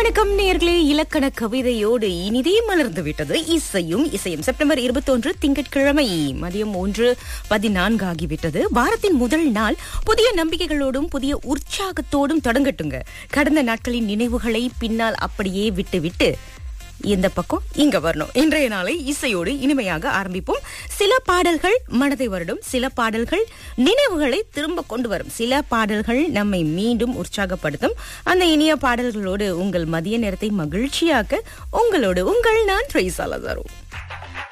வணக்கம் நேர்களே இலக்கண கவிதையோடு இனிதே மலர்ந்து விட்டது இசையும் இசையும் செப்டம்பர் இருபத்தொன்று திங்கட்கிழமை மதியம் ஒன்று பதினான்கு ஆகிவிட்டது வாரத்தின் முதல் நாள் புதிய நம்பிக்கைகளோடும் புதிய உற்சாகத்தோடும் தொடங்கட்டுங்க கடந்த நாட்களின் நினைவுகளை பின்னால் அப்படியே விட்டு விட்டு இந்த பக்கம் இங்க வரணும் இன்றைய நாளை இசையோடு இனிமையாக ஆரம்பிப்போம் சில பாடல்கள் மனதை வருடும் சில பாடல்கள் நினைவுகளை திரும்ப கொண்டு வரும் சில பாடல்கள் நம்மை மீண்டும் உற்சாகப்படுத்தும் அந்த இனிய பாடல்களோடு உங்கள் மதிய நேரத்தை மகிழ்ச்சியாக்க உங்களோடு உங்கள் நான் ட்ரைசாலதாரோ